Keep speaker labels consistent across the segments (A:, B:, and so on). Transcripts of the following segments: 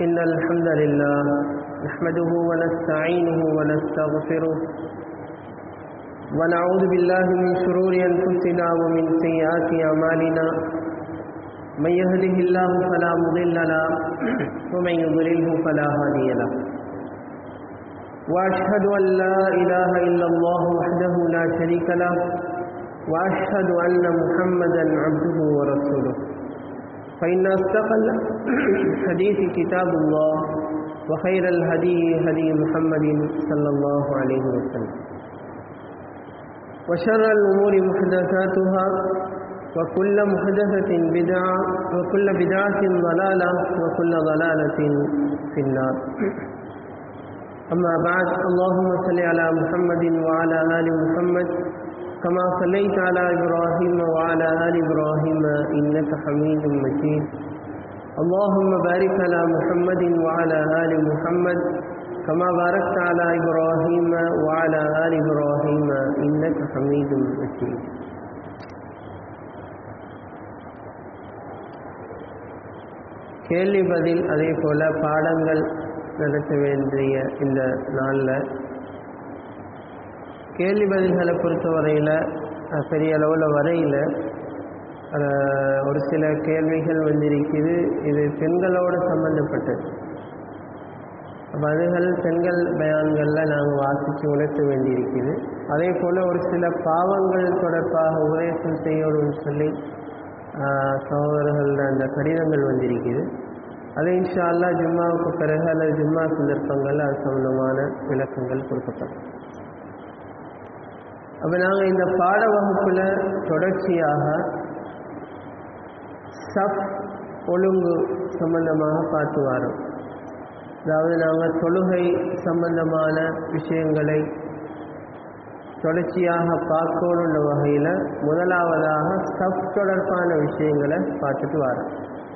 A: إن الحمد لله نحمده ونستعينه ونستغفره ونعوذ بالله من شرور أنفسنا ومن سيئات أعمالنا من يهده الله فلا مضل له ومن يضلله فلا هادي له وأشهد أن لا إله إلا الله وحده لا شريك له وأشهد أن محمدا عبده ورسوله فإن أصدق الحديث كتاب الله وخير الهدي هدي محمد صلى الله عليه وسلم وشر الأمور محدثاتها وكل محدثة بدعة وكل بدعة ضلالة وكل ضلالة في النار أما بعد اللهم صل على محمد وعلى آل محمد كما صليت على إبراهيم وعلى آل إبراهيم إنك حميد مجيد اللهم بارك على محمد وعلى آل محمد كما باركت على إبراهيم وعلى آل إبراهيم إنك حميد مجيد கேள்வி பதில் அதே போல பாடங்கள் நடத்த வேண்டிய இந்த நாளில் கேள்வி பதில்களை பொறுத்தவரையில் பெரிய அளவில் வரையில் ஒரு சில கேள்விகள் வந்திருக்குது இது பெண்களோடு சம்பந்தப்பட்டது அப்போ அதுகள் பெண்கள் பயான்களில் நாங்கள் வாசித்து உணர்த்த வேண்டியிருக்குது அதே போல் ஒரு சில பாவங்கள் தொடர்பாக உபதேசம் செய்யணும்னு சொல்லி சகோதரர்கள் அந்த கடிதங்கள் வந்திருக்குது அது இன்ஷா அல்லா ஜும்மாவுக்கு பிறகு அல்லது ஜும்மா சந்தர்ப்பங்கள் அது சம்பந்தமான விளக்கங்கள் கொடுக்கப்படும் அப்போ நாங்கள் இந்த பாட வகுப்பில் தொடர்ச்சியாக சப் ஒழுங்கு சம்பந்தமாக பார்த்து வரோம் அதாவது நாங்கள் தொழுகை சம்பந்தமான விஷயங்களை தொடர்ச்சியாக பார்க்கணுன்ற வகையில் முதலாவதாக சப் தொடர்பான விஷயங்களை பார்த்துட்டு வரோம்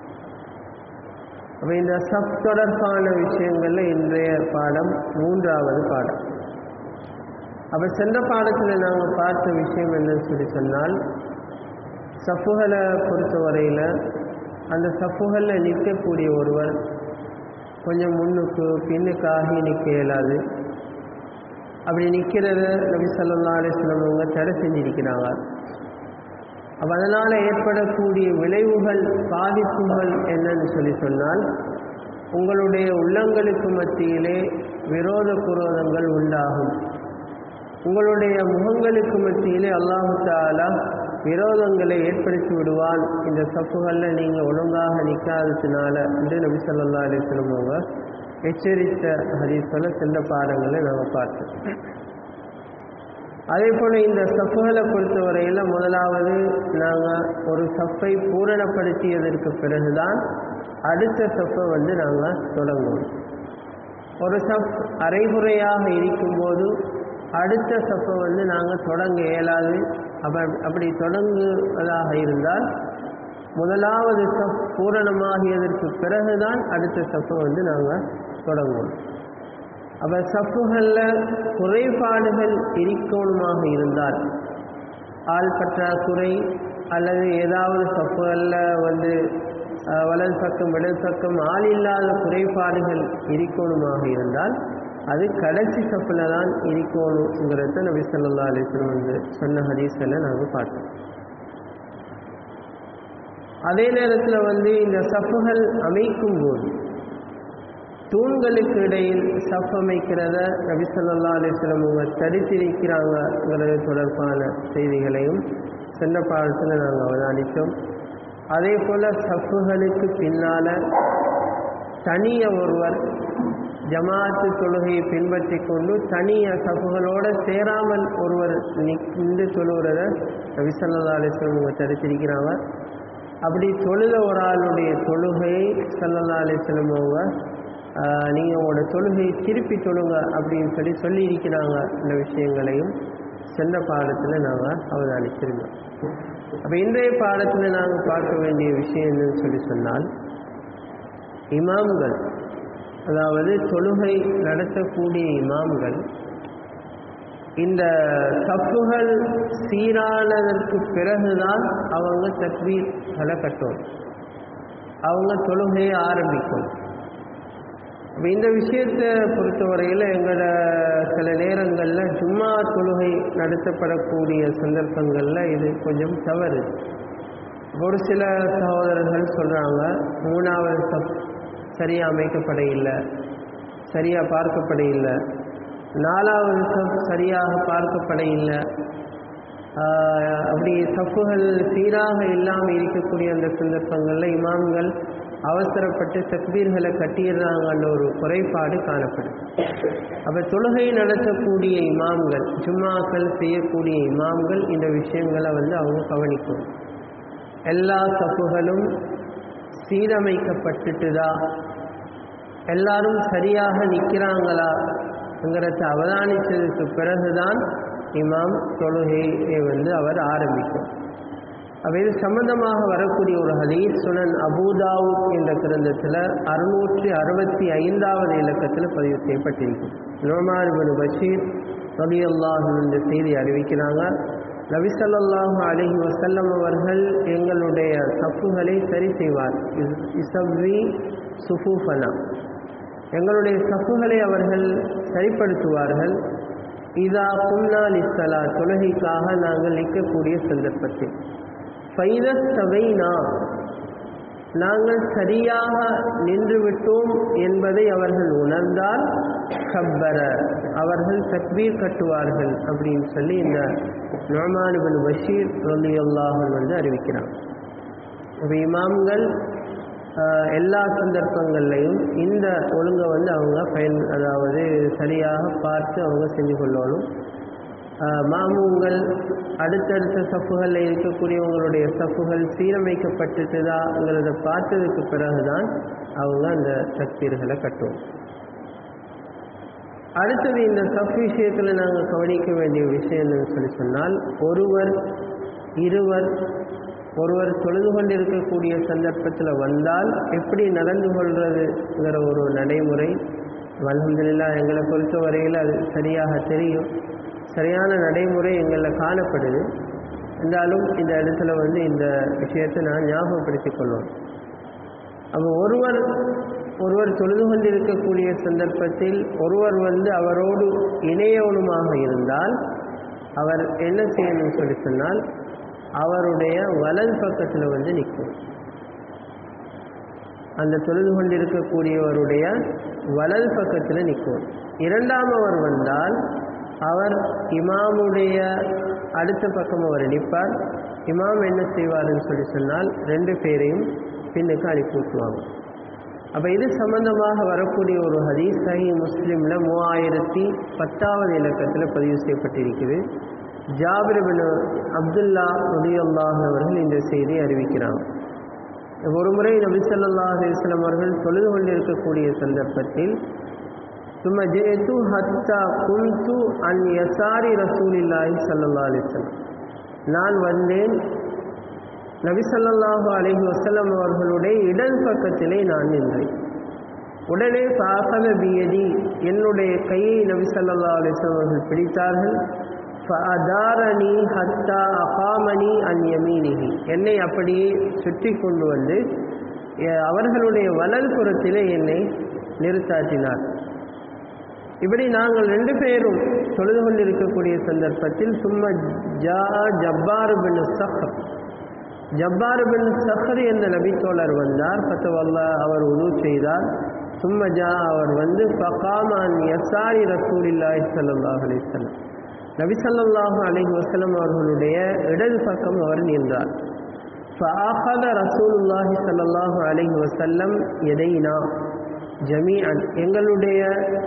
A: அப்போ இந்த சப் தொடர்பான விஷயங்களில் இன்றைய பாடம் மூன்றாவது பாடம் அப்போ சென்ற பாடத்தில் நாங்கள் பார்த்த விஷயம் என்னன்னு சொல்லி சொன்னால் சஃப்புகளை பொறுத்தவரையில் அந்த சஃப்புகளில் நிற்கக்கூடிய ஒருவர் கொஞ்சம் முன்னுக்கு பின்னுக்காகி நிற்க இயலாது அப்படி நிற்கிறத நபி சொல்லா அலிஸ்லம் அவங்க தடை செஞ்சிருக்கிறாங்க அப்போ அதனால் ஏற்படக்கூடிய விளைவுகள் பாதிப்புகள் என்னன்னு சொல்லி சொன்னால் உங்களுடைய உள்ளங்களுக்கு மத்தியிலே விரோத குரோதங்கள் உண்டாகும் உங்களுடைய முகங்களுக்கு மத்தியிலே அல்லாஹு தாலா விரோதங்களை ஏற்படுத்தி விடுவான் இந்த சப்புகளில் நீங்கள் ஒழுங்காக நிற்காததுனால என்று நபி சொல்லா அலிஸ்லம் அவங்க எச்சரித்த ஹதீஸ்களை சென்ற பாடங்களை நாங்கள் பார்த்தோம் அதே போல் இந்த சப்புகளை பொறுத்தவரையில் முதலாவது நாங்கள் ஒரு சப்பை பூரணப்படுத்தியதற்கு பிறகுதான் அடுத்த சப்பை வந்து நாங்கள் தொடங்குவோம் ஒரு சப் அரைகுறையாக இருக்கும்போது அடுத்த சப்பை வந்து நாங்கள் தொடங்க இயலாது அப்ப அப்படி தொடங்குவதாக இருந்தால் முதலாவது சப் பூரணமாகியதற்கு பிறகுதான் அடுத்த சப்பை வந்து நாங்கள் தொடங்குவோம் அப்போ சப்புகளில் குறைபாடுகள் இருக்கணுமாக இருந்தால் ஆள் பற்றாக்குறை அல்லது ஏதாவது சப்புகளில் வந்து வலது பக்கம் இடது பக்கம் ஆள் இல்லாத குறைபாடுகள் இருக்கணுமாக இருந்தால் அது கடைசி சப்பில் தான் இருக்கணுங்கிறத நபி சொல்லா அலிஸ்லம் வந்து சொன்ன ஹதீஸில் நாங்கள் பார்த்தோம் அதே நேரத்தில் வந்து இந்த சப்புகள் அமைக்கும் போது தூண்களுக்கு இடையில் சப் அமைக்கிறத நபி சொல்லா அலிஸ்லம் அவங்க தடுத்திருக்கிறாங்கிறது தொடர்பான செய்திகளையும் சென்ற பாடத்தில் நாங்கள் அவதானித்தோம் அதே போல் சப்புகளுக்கு பின்னால் தனிய ஒருவர் ஜமாத்து தொழுகையை பின்பற்றி கொண்டு தனிய சப்புகளோடு சேராமல் ஒருவர் நின்று தொழுகிறத நபிசல்லா அலிஸ்லம் அவங்க தடுத்திருக்கிறாங்க அப்படி தொழுத ஒரு ஆளுடைய தொழுகையை சல்லல்லா அலிஸ்லம் அவங்க நீங்கள் உங்களோட தொழுகையை திருப்பி தொழுங்க அப்படின்னு சொல்லி சொல்லியிருக்கிறாங்க இந்த விஷயங்களையும் சென்ற பாடத்தில் நாங்கள் அவதானிச்சிருந்தோம் அப்போ இன்றைய பாடத்தில் நாங்கள் பார்க்க வேண்டிய விஷயம் என்னன்னு சொல்லி சொன்னால் இமாம்கள் அதாவது தொழுகை நடத்தக்கூடிய இமாம்கள் இந்த சப்புகள் சீரானதற்கு பிறகுதான் அவங்க தக்பீர் கட்டணும் அவங்க தொழுகையை ஆரம்பிக்கும் அப்ப இந்த விஷயத்தை பொறுத்தவரையில் எங்களோட சில நேரங்களில் ஜும்மா தொழுகை நடத்தப்படக்கூடிய சந்தர்ப்பங்களில் இது கொஞ்சம் தவறு ஒரு சில சகோதரர்கள் சொல்கிறாங்க மூணாவது சப் சரியாக அமைக்கப்பட இல்லை சரியாக பார்க்கப்பட இல்லை நாலாவது சப் சரியாக பார்க்கப்பட இல்லை ஆஹ் அப்படி சப்புகள் சீராக இல்லாமல் இருக்கக்கூடிய அந்த சந்தர்ப்பங்களில் இமாம்கள் அவசரப்பட்டு தக்பீர்களை கட்டிடுறாங்கன்ற ஒரு குறைபாடு காணப்படும் அப்போ தொழுகை நடத்தக்கூடிய இமாம்கள் ஜும்மாக்கள் செய்யக்கூடிய இமாம்கள் இந்த விஷயங்களை வந்து அவங்க கவனிக்கும் எல்லா சப்புகளும் சீரமைக்கப்பட்டுட்டுதா எல்லாரும் சரியாக நிற்கிறாங்களாங்கிறத அவதானித்ததுக்கு பிறகுதான் இமாம் தொழுகையை வந்து அவர் ஆரம்பிக்கும் அப்போ இது சம்பந்தமாக வரக்கூடிய ஒரு ஹதீஸ் சுனன் அபூதாவுத் என்ற கிரந்தத்தில் அறுநூற்றி அறுபத்தி ஐந்தாவது இலக்கத்தில் பதிவு செய்யப்பட்டிருக்கும் நோமார் பின் பஷீர் ரபி இந்த செய்தி அறிவிக்கிறாங்க நபிசல்லாஹு அலஹி வசல்லம் அவர்கள் எங்களுடைய தப்புகளை சரி செய்வார் இசவ்வி சுஃபூஃபனா எங்களுடைய சப்புகளை அவர்கள் சரிப்படுத்துவார்கள் இதா கும்னால் இஸ்ஸலா தொழுகைக்காக நாங்கள் நிற்கக்கூடிய சந்தர்ப்பத்தில் ஃபைதஸ் சபைனா நாங்கள் சரியாக நின்றுவிட்டோம் என்பதை அவர்கள் உணர்ந்தால் கப்பர அவர்கள் தக்பீர் கட்டுவார்கள் அப்படின்னு சொல்லி இந்த நொமானுபின் பஷீர் ரலியல்லாஹன் வந்து அறிவிக்கிறான் அப்போ இமாம்கள் ஆஹ், எல்லா சந்தர்ப்பங்கள்லையும் இந்த ஒழுங்கை வந்து அவங்க பயன் அதாவது சரியாக பார்த்து அவங்க செஞ்சு கொள்ளணும் ஆஹ், மாமூங்கள் அடுத்தடுத்த சப்புகளில் இருக்கக்கூடியவங்களுடைய சப்புகள் சீரமைக்கப்பட்டுட்டுதாங்கிறத பார்த்ததுக்கு பிறகுதான் அவங்க அந்த தக்பீர்களை கட்டுவோம் அடுத்தது இந்த சப் விஷயத்தில் நாங்கள் கவனிக்க வேண்டிய விஷயம் என்னன்னு சொல்லி சொன்னால் ஒருவர் இருவர் ஒருவர் தொழுது கொண்டிருக்கக்கூடிய சந்தர்ப்பத்தில் வந்தால் எப்படி நடந்து கொள்றதுங்கிற ஒரு நடைமுறை அல்ஹம்துலில்லாஹ் எங்களை பொறுத்த வரையில் அது சரியாக தெரியும் சரியான நடைமுறை எங்களில் காணப்படுது இருந்தாலும் இந்த இடத்துல வந்து இந்த விஷயத்தை நான் ஞாபகப்படுத்திக் கொள்வோம் அப்போ ஒருவர் ஒருவர் தொழுது கொண்டிருக்கக்கூடிய சந்தர்ப்பத்தில் ஒருவர் வந்து அவரோடு இணையவனுமாக இருந்தால் அவர் என்ன செய்யணும்னு சொல்லி சொன்னால் அவருடைய வலது பக்கத்தில் வந்து நிற்கும் அந்த தொழுது கொண்டிருக்கக்கூடியவருடைய வலது பக்கத்தில் நிற்கும் இரண்டாம் அவர் வந்தால் அவர் இமாமுடைய அடுத்த பக்கம் அவர் நிற்பார் இமாம் என்ன செய்வார்னு சொல்லி சொன்னால் ரெண்டு பேரையும் பின்னுக்கு அனுப்பி விட்டுருவாங்க அப்போ இது சம்பந்தமாக வரக்கூடிய ஒரு ஹதீஸ் சஹி முஸ்லீமில் மூவாயிரத்தி பத்தாவது இலக்கத்தில் பதிவு செய்யப்பட்டிருக்குது ஜாபிர் பின் அப்துல்லா உதயல்லாஹ் அவர்கள் இந்த செய்தியை அறிவிக்கிறாங்க ஒரு முறை நபி ஸல்லல்லாஹு அலைஹி வஸல்லம் அவர்கள் தொழுது கொண்டிருக்கக்கூடிய சந்தர்ப்பத்தில் சும்மா ஜெயத்து ஹத்தா குல்து அன் யசாரி ரசூலில்லாஹி ஸல்லல்லாஹு அலைஹி வஸல்லம் நான் வந்தேன் நபி ஸல்லல்லாஹு அலைஹி வஸல்லம் அவர்களுடைய இடது பக்கத்திலே நான் நின்றேன் உடனே பாசக பியதி என்னுடைய கையை நபி ஸல்லல்லாஹு அலைஹி வஸல்லம் அவர்கள் பிடித்தார்கள் ஃபஅதாரணி ஹத்தா அகாமணி அன் யமீனிஹி என்னை அப்படியே சுற்றி கொண்டு வந்து எ- அவர்களுடைய வலது புறத்திலே என்னை நிறுத்தாட்டினார் இப்படி நாங்கள் ரெண்டு பேரும் தொழுது கொண்டிருக்கக்கூடிய சந்தர்ப்பத்தில் சும்மா ஜா ஜப்பார் பின் சஹர் ஜப்பார் பின் சஹர் என்ற நபித்தோழர் வந்தார் பத்தவல்லா அவர் உது செய்தார் சும்ம ஜா அவர் வந்து ஃபகாமான் யசாரி ரசூலில்லாஹி ஸல்லல்லாஹு அலைஹி வஸல்லம் நபி ஸல்லல்லாஹு அலைஹி வஸல்லம் அவர்களுடைய இடது பக்கம் அவர் நின்றார் فأخذ رسول الله صلى الله عليه وسلم يدينا جميعا எங்களுடைய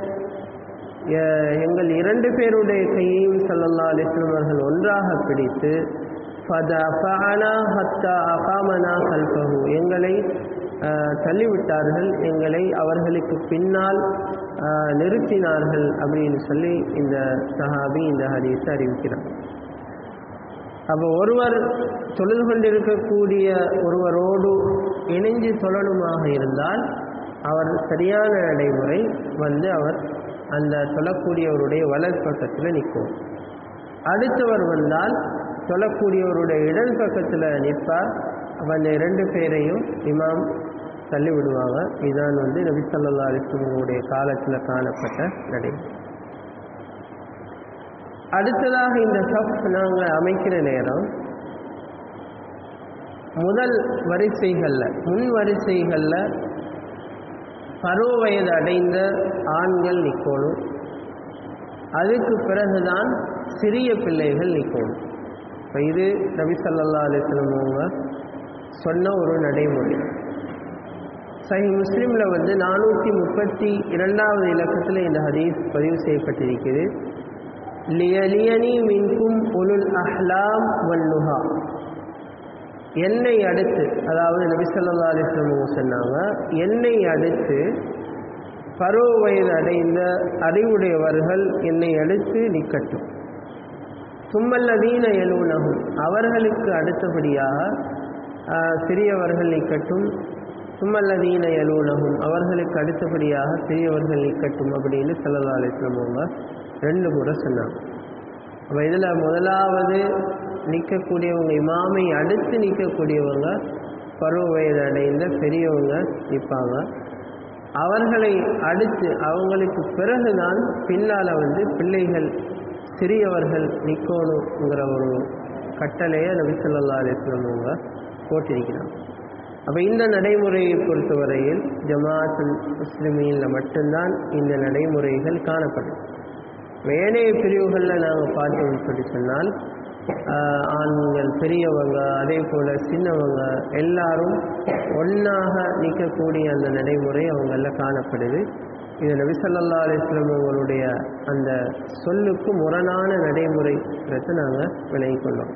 A: எ- எங்கள் இரண்டு பேருடைய கையையும் சல்லல்லா அலிஸ்லம் அவர்கள் ஒன்றாக பிடித்து ஃபதஃபஅனா ஹத்தா அகாமனா கல்பஹு எங்களை அஹ், தள்ளிவிட்டார்கள் எங்களை அவர்களுக்கு பின்னால் அஹ், நிறுத்தினார்கள் அப்படின்னு சொல்லி இந்த சஹாபி இந்த ஹதீஸை அறிவிக்கிறார் அப்போ ஒருவர் தொழுது கொண்டிருக்கக்கூடிய ஒருவரோடு இணைஞ்சு தொழணுமாக இருந்தால் அவர் சரியான நடைமுறை வந்து அவர் அந்த தொழக்கூடியவருடைய வலது பக்கத்தில் நிற்கும் அடுத்தவர் வந்தால் தொழக்கூடியவருடைய இடது பக்கத்தில் நிற்பார் அப்போ அந்த இரண்டு பேரையும் இமாம் தள்ளி விடுவாங்க இதுதான் வந்து நபி ஸல்லல்லாஹு அலைஹி வஸல்லம் காலத்தில் காணப்பட்ட நடைமுறை அடுத்ததாக இந்த சஃப் நாங்கள் அமைக்கிற நேரம் முதல் வரிசைகளில் முன் வரிசைகளில் பருவ வயது அடைந்த ஆண்கள் நிற்கணும் அதுக்கு பிறகுதான் சிறிய பிள்ளைகள் நிற்கணும் இப்போ இது நபி ஸல்லல்லாஹு அலைஹி வஸல்லம் அவங்க சொன்ன ஒரு நடைமுறை சஹி முஸ்லீமில் வந்து நானூற்றி முப்பத்தி இரண்டாவது இலக்கத்தில் இந்த ஹதீஸ் பதிவு செய்யப்பட்டிருக்கிறது லியலியனி மின்கும் உலுல் அஹ்லாம் வல்லுஹா என்னை அடுத்து அதாவது நபி ஸல்லல்லாஹு அலைஹி வஸல்லம் அவங்க சொன்னாங்க என்னை அடுத்து பருவ வயது அடைந்த அறிவுடையவர்கள் என்னை அடுத்து நிற்கட்டும் சும்மல்லதீன எழுனகும் அவர்களுக்கு அடுத்தபடியாக ஆஹ், சிறியவர்கள் நிற்கட்டும் சும்மல்லதீன எழுனகும் அவர்களுக்கு அடுத்தபடியாக சிறியவர்கள் நிற்கட்டும் அப்படின்னு ஸல்லல்லாஹு அலைஹி வஸல்லம் அவங்க ரெண்டு முறை சொன்னாங்க அப்போ இதில் முதலாவது நிற்கக்கூடியவங்க இமாமை அடுத்து நிற்கக்கூடியவங்க பருவ வயது அடைந்த பெரியவங்க நிற்பாங்க அவர்களை அடுத்து அவங்களுக்கு பிறகுதான் பின்னால் வந்து பிள்ளைகள் சிறியவர்கள் நிற்கணுங்கிற ஒரு கட்டளையை நபி ஸல்லல்லாஹு அலைஹி வஸல்லம் அவங்க போட்டிருக்கிறாங்க அப்போ இந்த நடைமுறையை பொறுத்தவரையில் ஜமாத்துல் முஸ்லிமீனில் மட்டும்தான் இந்த நடைமுறைகள் காணப்படும் ஏனைய பிரிவுகளில் நாங்கள் பார்த்தோம்னு சொல்லி சொன்னால் ஆஹ், ஆண்கள் பெரியவங்க அதே போல் சின்னவங்க எல்லாரும் ஒன்றாக நிற்கக்கூடிய அந்த நடைமுறை அவங்களில் காணப்படுது இது நபி ஸல்லல்லாஹு அலைஹி வஸல்லம் அவங்களுடைய அந்த சொல்லுக்கு முரணான நடைமுறைங்கிறத நாங்கள் விளங்கிக் கொள்ளோம்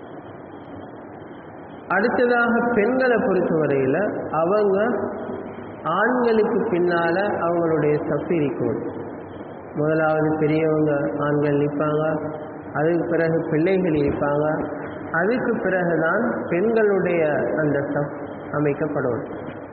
A: அடுத்ததாக பெண்களை பொறுத்தவரையில் அவங்க ஆண்களுக்கு பின்னால் அவங்களுடைய சஃப் இருக்கணும் முதலாவது பெரியவங்க ஆண்கள் நிற்பாங்க அதுக்கு பிறகு பிள்ளைகள் இருப்பாங்க அதுக்கு பிறகுதான் பெண்களுடைய அந்த சஃப் அமைக்கப்படும்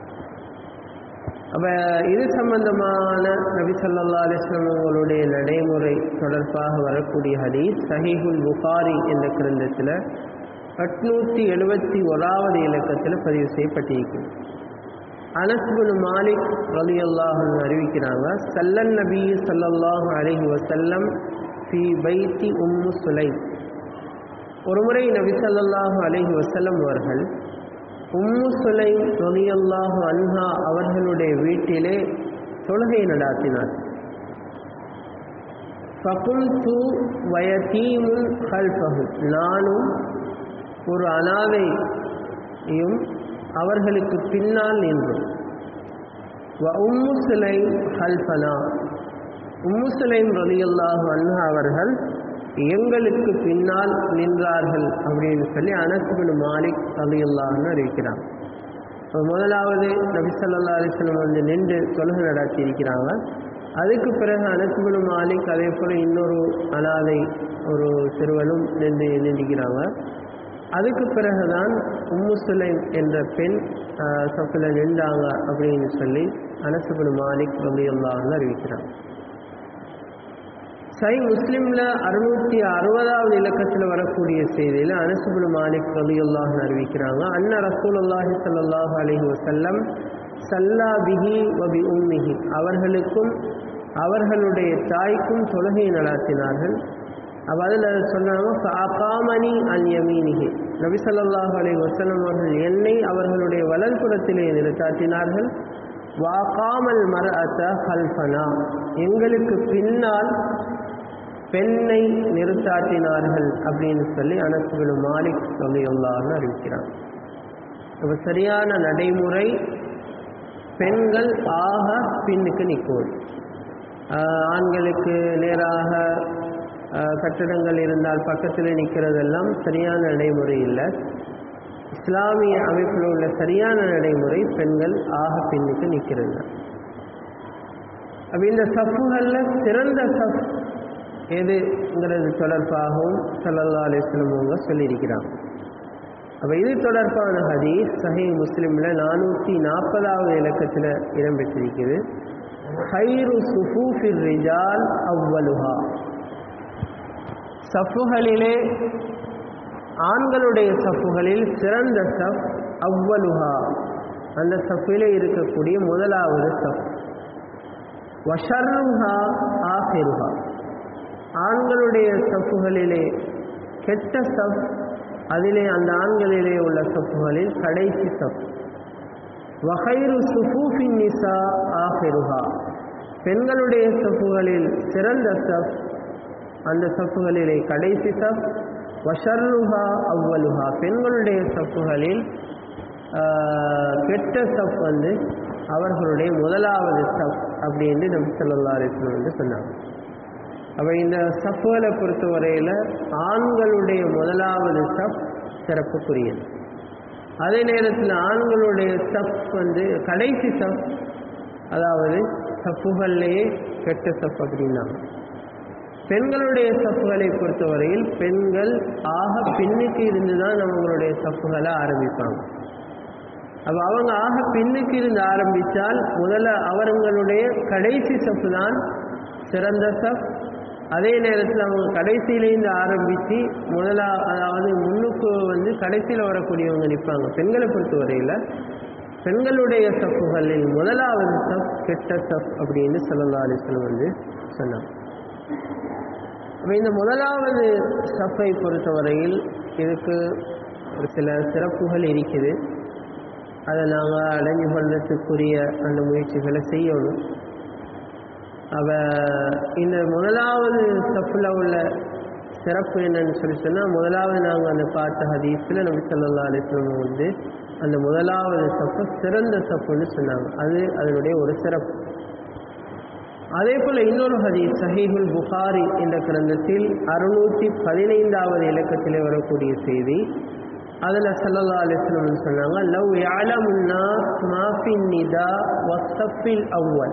A: அப்போ இது சம்பந்தமான நபி ஸல்லல்லாஹு அலைஹி வஸல்லம் அவங்களுடைய நடைமுறை தொடர்பாக வரக்கூடிய ஹதீஸ் சஹீஹுல் புகாரி என்ற கிரந்தத்தில் எட்நூற்றி எழுபத்தி ஓராவது இலக்கத்தில் பதிவு செய்யப்பட்டிருக்கிறது அனஸ்புன் மாலிக் ரலியல்லாஹு அன்ஹு அறிவிக்கிறாங்க சல்லன் நபி ஸல்லல்லாஹு அலைஹி வஸல்லம் ஃபி பைத்தி உம்மு சுலைம் ஒருமுறை நபி ஸல்லல்லாஹு அலைஹி வஸல்லம் அவர்கள் உம்மு சுலைம் ரலியல்லாஹு அன்ஹா அவர்களுடைய வீட்டிலே தொழுகை நடாத்தினார் ஃபகும்து வயதீமுன் ஹல்ஃபஹு நானும் ஒரு அனாதையும் அவர்களுக்கு பின்னால் நின்றோம் வ உம்மு சுலைம் ஹல்ஃபனா உம்மு சுலைம் ரலியல்லாஹு அன்ஹா அவர்கள் எங்களுக்கு பின்னால் நின்றார்கள் அப்படின்னு சொல்லி அனஸ்பின் மாலிக் ரலியல்லாஹுன்னு அறிவிக்கிறாங்க இப்போ முதலாவது நபி ஸல்லல்லாஹு அலைஹி வஸல்லம் வந்து நின்று தொழுகை நடத்தி இருக்கிறாங்க அதுக்கு பிறகு அனஸ்பின் மாலிக் அதே போல் இன்னொரு அனாதை ஒரு சிறுவனும் நின்று நின்றுக்கிறாங்க அதுக்கு பிறகுதான் உம்மு சுலைம் என்ற பெண் சப்பில் நின்றாங்க அப்படின்னு சொல்லி அனசுபின் மாலிக் ரலியல்லாஹுன்னு அறிவிக்கிறாங்க சை முஸ்லிமில் அறுநூற்றி அறுபதாவது இலக்கத்தில் வரக்கூடிய செய்தியில் அனசுபின் மாலிக் ரலியல்லாஹுன்னு அறிவிக்கிறாங்க அன்ன ரசூலுல்லாஹி ஸல்லல்லாஹு அலைஹி வஸல்லம் சல்லா பிஹி வபி உம்மிஹி அவர்களுக்கும் அவர்களுடைய தாய்க்கும் தொழுகை நடாத்தினார்கள் அப்போ அதில் சொன்னாங்க அகாமணி அன் யமீனிகி நபி ஸல்லல்லாஹு அலைஹி வஸல்லம் அவர்கள் என்னை அவர்களுடைய வலல்புறத்திலே நிறுத்தாட்டினார்கள் வாகாமல் மர அத்த ஹல்ஃபனா எங்களுக்கு பின்னால் பெண்ணை நிறுத்தாட்டினார்கள் அப்படின்னு சொல்லி அனசுபின் மாலிக் சொல்லியுள்ளார்னு அறிவிக்கிறாங்க இப்போ சரியான நடைமுறை பெண்கள் ஆக பின்னுக்கு நிற்கும் ஆண்களுக்கு நேராக ஆஹ், கட்டடங்கள் இருந்தால் பக்கத்தில் நிற்கிறதெல்லாம் சரியான நடைமுறை இல்லை இஸ்லாமிய அமைப்பில் உள்ள சரியான நடைமுறை பெண்கள் ஆக பின்னுக்கு நிற்கிறது அப்போ இந்த சஃப்புகளில் சிறந்த சஃப் எதுங்கிறது தொடர்பாகவும் ஸல்லல்லாஹு அலைஹி வஸல்லம் அவங்க சொல்லியிருக்கிறாங்க அப்போ இது தொடர்பான ஹதீஸ் சஹீ முஸ்லிமில் நானூற்றி நாற்பதாவது இலக்கத்தில் இடம்பெற்றிருக்கிறது ஹைரு சுஃபூஃபிர் ரிஜால் அவ்வலுஹா சஃப்புகளிலே ஆண்களுடைய சஃப்புகளில் சிறந்த சஃப் அவ்வலுஹா அந்த சஃபிலே இருக்கக்கூடிய முதலாவது சஃப் வஷர்ருஹா ஆஹிருஹா ஆண்களுடைய சஃப்புகளிலே கெட்ட சஃப் அதிலே அந்த ஆண்களிலே உள்ள சஃப்புகளில் கடைசி சஃப் வகைரு சுஃபூஃபின் நிசா ஆஹிருஹா பெண்களுடைய சஃப்புகளில் சிறந்த சஃப் அந்த சஃப்புகளிலே கடைசி சஃப் வஷர்ருஹா அவ்வலுஹா பெண்களுடைய சஃப்புகளில் கெட்ட சஃப் வந்து அவர்களுடைய முதலாவது சஃப் அப்படின்னு நபி சொல்லா அலிஸ்லம் வந்து சொன்னாங்க அப்போ இந்த சஃப்களை பொறுத்தவரையில் ஆண்களுடைய முதலாவது சஃப் சிறப்புக்குரியது அதே நேரத்தில் ஆண்களுடைய சஃப் வந்து கடைசி சஃப் அதாவது சஃப்புகள்லேயே கெட்ட சஃப் அப்படின்னாங்க பெண்களுடைய சஃப்புகளை பொறுத்தவரையில் பெண்கள் ஆக பின்னுக்கு இருந்து தான் அவங்களுடைய சஃப்புகளை ஆரம்பிப்பாங்க அப்போ அவங்க ஆக பின்னுக்கு இருந்து ஆரம்பித்தால் முதல்ல அவர்களுடைய கடைசி சஃப் தான் சிறந்த சஃப் அதே நேரத்தில் அவங்க கடைசியிலேருந்து ஆரம்பித்து முதலா அதாவது முன்னுக்கு வந்து கடைசியில் வரக்கூடியவங்க நிற்பாங்க பெண்களை பொறுத்தவரையில் பெண்களுடைய சஃப்புகளில் முதலாவது சஃப் கெட்ட சஃப் அப்படின்னு சொல்லலா அலிஸ்லம் வந்து சொன்னாங்க அப்போ இந்த முதலாவது சஃபை பொறுத்தவரையில் இதுக்கு ஒரு சில சிறப்புகள் இருக்குது அதை நாங்கள் அடைஞ்சு கொள்றதுக்குரிய அந்த முயற்சிகளை செய்யணும் அவ இந்த முதலாவது சஃப்பில் உள்ள சிறப்பு என்னன்னு சொல்லி சொன்னால் முதலாவது நாங்கள் அந்த பார்த்த ஹதீஸில் நபி சொல்லா அலிஸ்லம் வந்து அந்த முதலாவது சப்பு சிறந்த சப்புன்னு சொன்னாங்க அது அதனுடைய ஒரு சிறப்பு அதே போல் இன்னொரு ஹதீஸ் சஹீஹுல் புகாரி என்ற கிரந்தத்தில் அறுநூற்றி பதினைந்தாவது இலக்கத்திலே வரக்கூடிய செய்தி அதில் சல்லல்லா அலிஸ்லம் சொன்னாங்க லவ் யாலமுன்னா மாஃபின் நிதா வசஃபில் அவ்வல்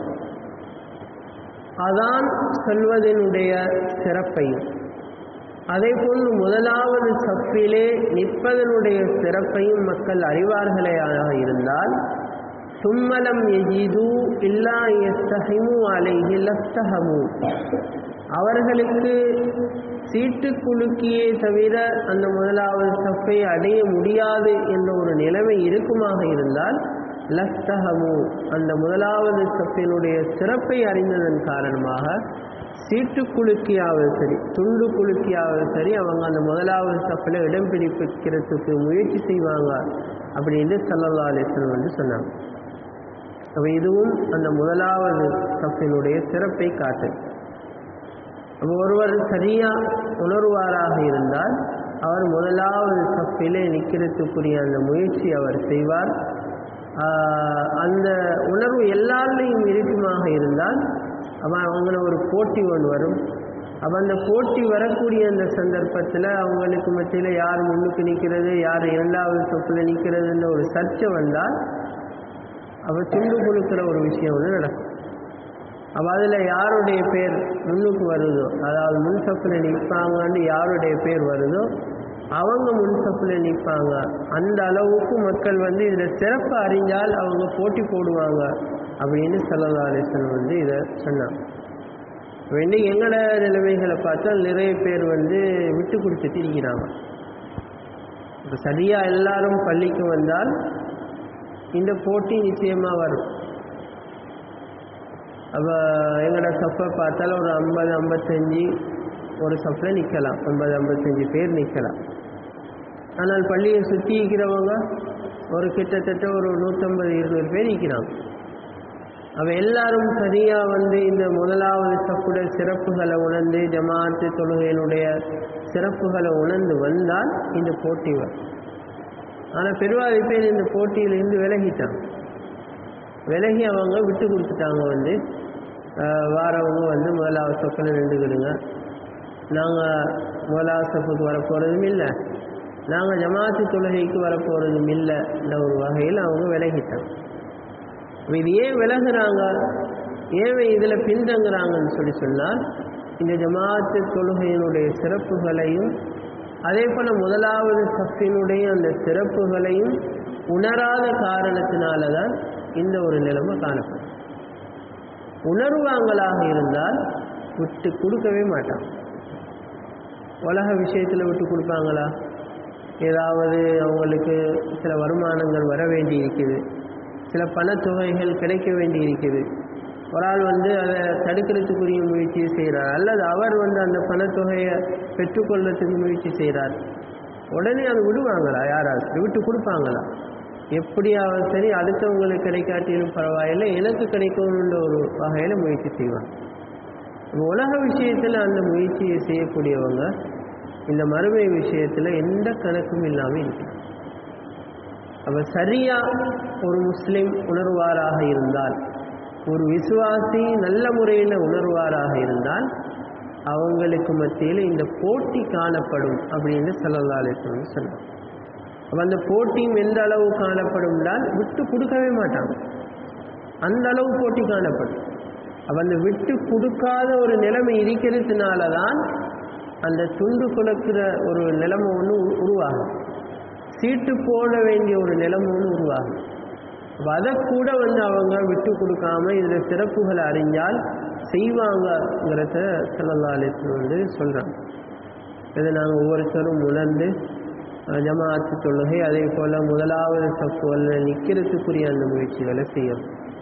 A: அதான் சொல்வதனுடைய சிறப்பையும் அதே போன்று முதலாவது சஃபிலே நிற்பதனுடைய சிறப்பையும் மக்கள் அறிவார்களேயாக இருந்தால் சும்மலம் எஜிது இல்லா எஸ்தஹிமு அலைஹி லஸ்தஹமு அவர்களுக்கு சீட்டு குலுக்கியே தவிர அந்த முதலாவது சஃப்பை அடைய முடியாது என்ற ஒரு நிலைமை இருக்குமாக இருந்தால் லஸ்தஹமு அந்த முதலாவது சஃப்பினுடைய சிறப்பை அறிந்ததன் காரணமாக சீட்டு குலுக்கியாவது சரி துண்டு குலுக்கியாவது சரி அவங்க அந்த முதலாவது சஃப்பில் இடம் பிடிப்பிக்கிறதுக்கு முயற்சி செய்வாங்க அப்படின்னு சல்லல்லா அலிஸ்லம் வந்து சொன்னாங்க அப்போ இதுவும் அந்த முதலாவது சஃப்பினுடைய சிறப்பை காட்டு அப்போ ஒருவர் சரியாக உணர்வாராக இருந்தால் அவர் முதலாவது சஃப்பிலே நிற்கிறதுக்குரிய அந்த முயற்சி அவர் செய்வார் அந்த உணர்வு எல்லாருலேயும் இருக்குமாக இருந்தால் அவன் அவங்கள ஒரு போட்டி ஒன்று வரும் அப்போ அந்த போட்டி வரக்கூடிய அந்த சந்தர்ப்பத்தில் அவங்களுக்கு மத்தியில் யார் முன்னுக்கு நிற்கிறது யார் இரண்டாவது சொப்பில் நிற்கிறதுன்ற ஒரு சர்ச்சை வந்தால் அப்போ துண்டு குழுக்கிற ஒரு விஷயம் ஒன்று நடக்கும் அப்போ அதில் யாருடைய பேர் முன்னுக்கு வருதோ அதாவது முன் சப்பில் நிற்பாங்கன்னு யாருடைய பேர் வருதோ அவங்க முன் சப்பில் நிற்பாங்க அந்த அளவுக்கு மக்கள் வந்து இதில் சிறப்பு அறிஞ்சால் அவங்க போட்டி போடுவாங்க அப்படின்னு சல்லா அலிஸ்வன் வந்து இதை சொன்னாங்க வேண்டி எங்களோட நிலைமைகளை பார்த்தா நிறைய பேர் வந்து விட்டு கொடுத்துட்டு இருக்கிறாங்க இப்போ சரியாக எல்லாரும் பள்ளிக்கு வந்தால் இந்த போட்டி நிச்சயமாக வரும் அப்போ எங்களோட சப்பை பார்த்தாலும் ஒரு ஐம்பது ஐம்பத்தஞ்சு ஒரு சப்பில் நிற்கலாம் ஐம்பது ஐம்பத்தஞ்சு பேர் நிற்கலாம் ஆனால் பள்ளியை சுற்றி இருக்கிறவங்க ஒரு கிட்டத்தட்ட ஒரு நூற்றம்பது இருநூறு பேர் நிற்கிறாங்க அவ எல்லாரும் சரியாக வந்து இந்த முதலாவது சப்புடைய சிறப்புகளை உணர்ந்து ஜமாத்து தொழுகையினுடைய சிறப்புகளை உணர்ந்து வந்தால் இந்த போட்டி வரும் ஆனால் பெருவாதி பேர் இந்த போட்டியிலிருந்து விலகிட்டாங்க விலகி அவங்க விட்டு கொடுத்துட்டாங்க வந்து வாரவங்க வந்து முதலாவது சப்பில் நின்றுக்கிடுங்க நாங்கள் முதலாவது சப்புக்கு வரப்போகிறதும் இல்லை நாங்கள் ஜமாத்து தொழுகைக்கு வரப்போகிறதும் இல்லைன்ற ஒரு வகையில் அவங்க விலகிட்டாங்க இது ஏன் விலகுறாங்க ஏன் இதில் பின்தங்குறாங்கன்னு சொல்லி சொன்னால் இந்த ஜமாத்து தொழுகையினுடைய சிறப்புகளையும் அதே போல் முதலாவது சஃபினுடைய அந்த சிறப்புகளையும் உணராத காரணத்தினால தான் இந்த ஒரு நிலைமை காணப்படும் உணர்வாங்களாக இருந்தால் விட்டு கொடுக்கவே மாட்டான் உலக விஷயத்தில் விட்டு கொடுப்பாங்களா ஏதாவது அவங்களுக்கு சில வருமானங்கள் வர வேண்டி இருக்குது சில பணத்தொகைகள் கிடைக்க வேண்டி இருக்குது ஒரு ஆள் வந்து அதை தடுக்கிறதுக்குரிய முயற்சியை செய்கிறார் அல்லது அவர் வந்து அந்த பணத்தொகையை பெற்றுக்கொள்றதுக்கு முயற்சி செய்கிறார் உடனே அது விடுவாங்களா யாராவது விட்டு கொடுப்பாங்களா எப்படியாவது சரி அடுத்தவங்களுக்கு கிடைக்காட்டிலும் பரவாயில்லை எனக்கு கிடைக்கணுன்ற ஒரு வகையில் முயற்சி செய்வாங்க உலக விஷயத்தில் அந்த முயற்சியை செய்யக்கூடியவங்க இந்த மறுமை விஷயத்தில் எந்த கணக்கும் இல்லாமல் இருக்கிறாங்க அப்ப சரியா ஒரு முஸ்லிம் உணர்வாராக இருந்தால் ஒரு விசுவாசி நல்ல முறையில் உணர்வாராக இருந்தால் அவங்களுக்கு மத்தியில் இந்த போட்டி காணப்படும் அப்படின்னு சல்லல்லா அலிஸ்லம் சொன்னார் அப்போ அந்த போட்டியும் எந்த அளவு காணப்படும்னால் விட்டு கொடுக்கவே மாட்டாங்க அந்த அளவு போட்டி காணப்படும் அப்போ அந்த விட்டு கொடுக்காத ஒரு நிலைமை இருக்கிறதுனால தான் அந்த துண்டு குலக்கிற ஒரு நிலைமை ஒன்று உருவாகும் சீட்டு போட வேண்டிய ஒரு நிலைமை ஒன்று உருவாகும் அப்போ அதை கூட வந்து அவங்க விட்டு கொடுக்காம இதில் சிறப்புகளை அறிஞ்சால் செய்வாங்கங்கிறத சல்லல்லா அலிஸ்லம் வந்து சொல்கிறாங்க இதை நாங்கள் ஒவ்வொருத்தரும் உணர்ந்து ஜமாத்து தொழுகை அதே போல் முதலாவது சப்புவல்ல நிற்கிறதுக்குரிய அந்த முயற்சிகளை செய்யணும்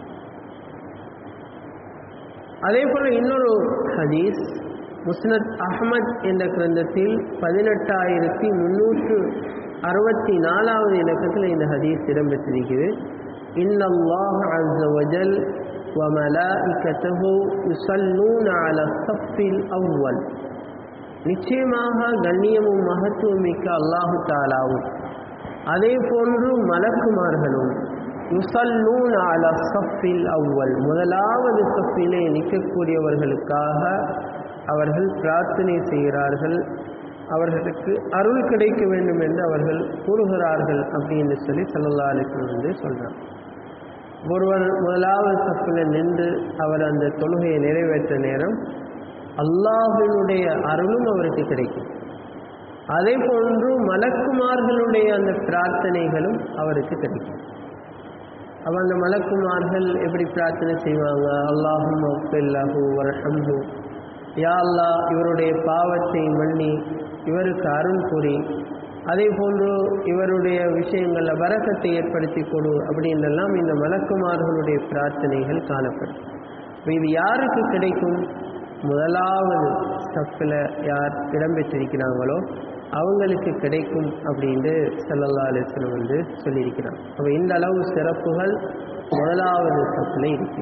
A: அதே போல் இன்னொரு ஹதீஸ் முஸ்னத் அஹமத் என்ற கிரந்தத்தில் பதினெட்டாயிரத்தி முன்னூற்று அறுபத்தி நாலாவது இலக்கத்தில் இந்த ஹதீஸ் இடம்பெற்றிருக்கிறது இன்னல்லாஹ் அஸ்ஸ வஜல் وملائكته يصلون على الصف الأول நிச்சயமாக கண்ணியமும் மகத்துவம் மிக்க அல்லாஹு தாலாவும் அதே போன்று மலக்குமார்களும் யுசல்லூன் அல சஃபில் அவ்வல் முதலாவது சஃபிலே நிற்கக்கூடியவர்களுக்காக அவர்கள் பிரார்த்தனை செய்கிறார்கள் அவர்களுக்கு அருள் கிடைக்க வேண்டும் என்று அவர்கள் கூறுகிறார்கள் அப்படின்னு சொல்லி சல்லல்லா அலிஸ்லம் வந்து சொல்கிறார் ஒருவர் முதலாவது சஃபில் நின்று அவர் அந்த தொழுகையை நிறைவேற்ற நேரம் அல்லாஹினுடைய அருளும் அவருக்கு கிடைக்கும் அதே போன்று மலக்குமார்களுடைய அந்த பிரார்த்தனைகளும் அவருக்கு கிடைக்கும் அப்ப அந்த மலக்குமார்கள் எப்படி பிரார்த்தனை செய்வாங்க அல்லாஹும் அஃபில்லாஹு வரஹம்ஹு யா அல்லா இவருடைய பாவத்தை மன்னி இவருக்கு அருள் புரி அதே போன்று இவருடைய விஷயங்களில் வரக்கத்தை ஏற்படுத்தி கொடு அப்படின்றெல்லாம் இந்த மலக்குமார்களுடைய பிரார்த்தனைகள் காணப்படும் இது யாருக்கு கிடைக்கும் முதலாவது ஸ்டெப்பில் யார் இடம்பெற்றிருக்கிறாங்களோ அவங்களுக்கு கிடைக்கும் அப்படின்ட்டு சல்லல்லா அலிஸ்லம் வந்து சொல்லியிருக்கிறாங்க அப்போ இந்த அளவு சிறப்புகள் முதலாவது ஸ்டெப்பில் இருக்கு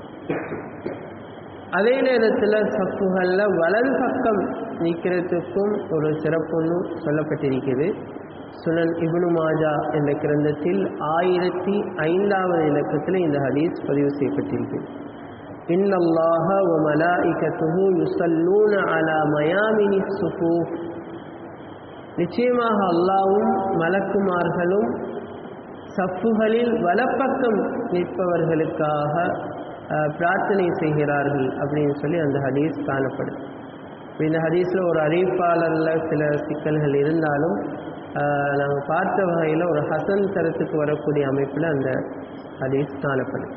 A: அதே நேரத்தில் சப்புகளில் வலது பக்கம் நிற்கிறதுக்கும் ஒரு சிறப்புன்னு சொல்லப்பட்டிருக்கிறது சுனன் இப்னு மாஜா என்ற கிரந்தத்தில் ஆயிரத்தி ஐந்தாவது இலக்கத்தில் இந்த ஹதீஸ் பதிவு செய்யப்பட்டிருக்கிறது إن الله وملائكته يصلون على ميامن الصفوف நிச்சயமாக அல்லாவும் மலக்குமார்களும் சப்புகளில் வலப்பக்கம் நிற்பவர்களுக்காக பிரார்த்தனை செய்கிறார்கள் அப்படின்னு சொல்லி அந்த ஹதீஸ் காணப்படும் இந்த ஹதீஸில் ஒரு அறிவிப்பாளரில் சில சிக்கல்கள் இருந்தாலும் நாங்கள் பார்த்த வகையில் ஒரு ஹசன் தரத்துக்கு வரக்கூடிய அமைப்பில் அந்த ஹதீஸ் காணப்படும்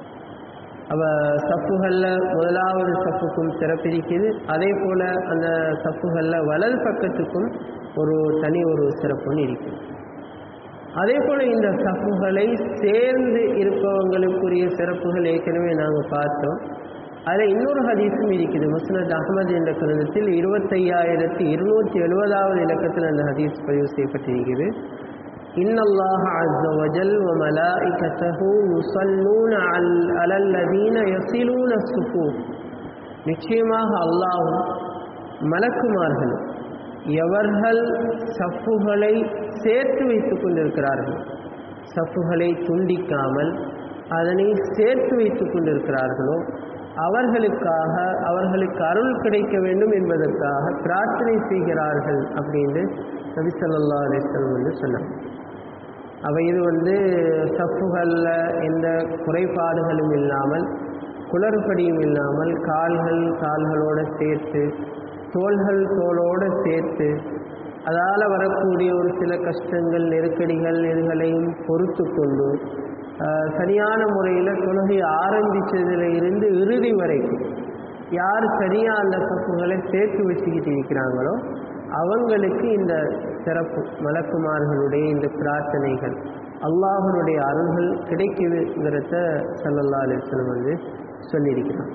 A: அவ சப்புகளில் முதலாவது சப்புக்கும் சிறப்பிருக்குது அதே போல் அந்த சப்புகளில் வலது பக்கத்துக்கும் ஒரு தனி ஒரு சிறப்புன்னு இருக்குது அதே போல் இந்த சப்புகளை சேர்ந்து இருப்பவங்களுக்குரிய சிறப்புகள் ஏற்கனவே நாங்கள் பார்த்தோம் அதில் இன்னொரு ஹதீஸும் இருக்குது முஸ்னத் அகமது என்ற கருதத்தில் இருபத்தையாயிரத்தி இருநூற்றி எழுபதாவது இலக்கத்தில் அந்த ஹதீஸ் பதிவு செய்யப்பட்டிருக்கிறது إن الله عز وجل وملائكته يصلون على الذين يصلون الصفوف நிச்சயமாக அல்லாஹும் மலக்குமார்களும் எவர்கள் சப்புகளை சேர்த்து வைத்துக் கொண்டிருக்கிறார்கள் சப்புகளை துண்டிக்காமல் அதனை சேர்த்து வைத்துக் கொண்டிருக்கிறார்களோ அவர்களுக்காக அவர்களுக்கு அருள் கிடைக்க வேண்டும் என்பதற்காக பிரார்த்தனை செய்கிறார்கள் அப்படின்னு நபி சொல்லா அலிஸ்லம் வந்து சொன்னாங்க அவை இது வந்து சப்புகளில் எந்த குறைபாடுகளும் இல்லாமல் குளறுபடியும் இல்லாமல் கால்கள் கால்களோடு சேர்த்து தோள்கள் தோளோடு சேர்த்து அதால் வரக்கூடிய ஒரு சில கஷ்டங்கள் நெருக்கடிகள் இதுகளையும் பொறுத்து கொண்டு சரியான முறையில் தொழுகை ஆரம்பித்ததில் இருந்து இறுதி வரைக்கும் யார் சரியாக அந்த சப்புகளை சேர்த்து வச்சுக்கிட்டு இருக்கிறாங்களோ அவங்களுக்கு இந்த சிறப்பு மலக்குமார்களுடைய இந்த பிரார்த்தனைகள் அல்லாஹனுடைய அருள்கள் கிடைக்குதுங்கிறத சல்லல்லா அலிஸ்லம் வந்து சொல்லியிருக்கிறான்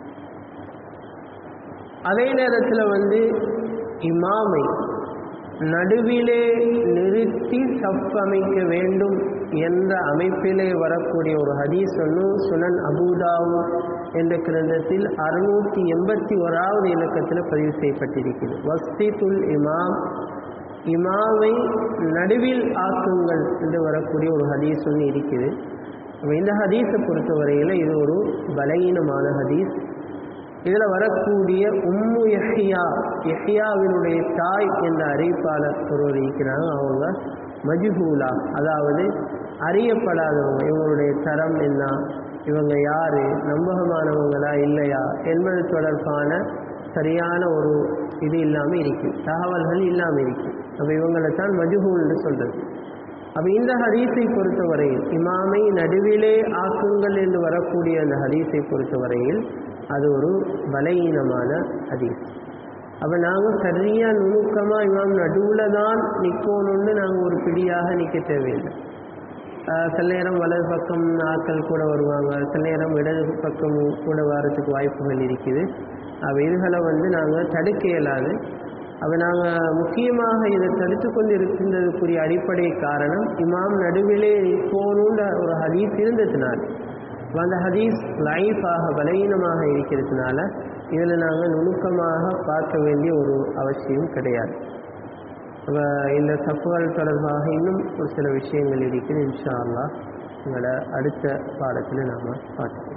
A: அதே நேரத்தில் வந்து இமாமை நடுவிலே நிறுத்தி சப் அமைக்க வேண்டும் என்ற அமைப்பிலே வரக்கூடிய ஒரு ஹதீஸ் ஒன்று சுனன் அபூதாவு என்ற கிரந்தத்தில் அறுநூற்றி எண்பத்தி ஓராவது இலக்கத்தில் பதிவு செய்யப்பட்டிருக்கிறது வஸ்தித்துல் இமாம் இமாமை நடுவில் ஆக்குங்கள் என்று வரக்கூடிய ஒரு ஹதீஸ் ஒன்று இருக்குது இந்த ஹதீஸை பொறுத்தவரையில் இது ஒரு பலகீனமான ஹதீஸ் இதில் வரக்கூடிய உம்மு எஹியா எஹியாவினுடைய தாய் என்ற அறிவிப்பாளர் ஒருவர் இருக்கிறாங்க அவங்க மஜ்ஹூலா அதாவது அறியப்படாதவங்க இவங்களுடைய தரம் என்ன இவங்க யார் நம்பகமானவங்களா இல்லையா என்பது தொடர்பான சரியான ஒரு இது இல்லாமல் இருக்கு தகவல்கள் இல்லாமல் இருக்கு அப்போ இவங்களை தான் மஜ்ஹூல்னு சொல்கிறது அப்போ இந்த ஹதீஸை பொறுத்தவரையில் இமாமை நடுவிலே ஆக்குங்கள் என்று வரக்கூடிய அந்த ஹதீஸை பொறுத்தவரையில் அது ஒரு பலகீனமான ஹதீஸ் அப்போ நாங்கள் சரியாக நுணுக்கமாக இமாம் நடுவில் தான் நிற்கணும்னு நாங்கள் ஒரு பிடியாக நிற்க தேவையில்லை சில நேரம் வலது பக்கம் ஆட்கள் கூட வருவாங்க சில நேரம் இடது பக்கம் கூட வரத்துக்கு வாய்ப்புகள் இருக்குது அப்போ இதுகளை வந்து நாங்கள் தடுக்க இயலாது அப்போ நாங்கள் முக்கியமாக இதை தடுத்து கொண்டு இருக்கின்றதுக்குரிய அடிப்படை காரணம் இமாம் நடுவிலே போகணுன்ற ஒரு ஹதீஸ் இருந்ததுனால அந்த ஹதீஸ் லைஃபாக பலவீனமாக இருக்கிறதுனால இதில் நாங்கள் நுணுக்கமாக பார்க்க வேண்டிய ஒரு அவசியம் கிடையாது இந்த தப்புகள் தொடர்பாக இன்னும் ஒரு சில விஷயங்கள் இருக்குது இன்ஷா அல்லா உங்களை அடுத்த பாடத்தில் நாம் பார்த்துக்கணும்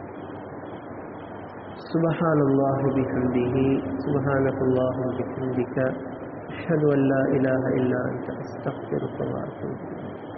A: سبحان الله بحمده سبحانك اللهم بحمدك أشهد أن لا إله إلا أنت أستغفرك وأتوب إليك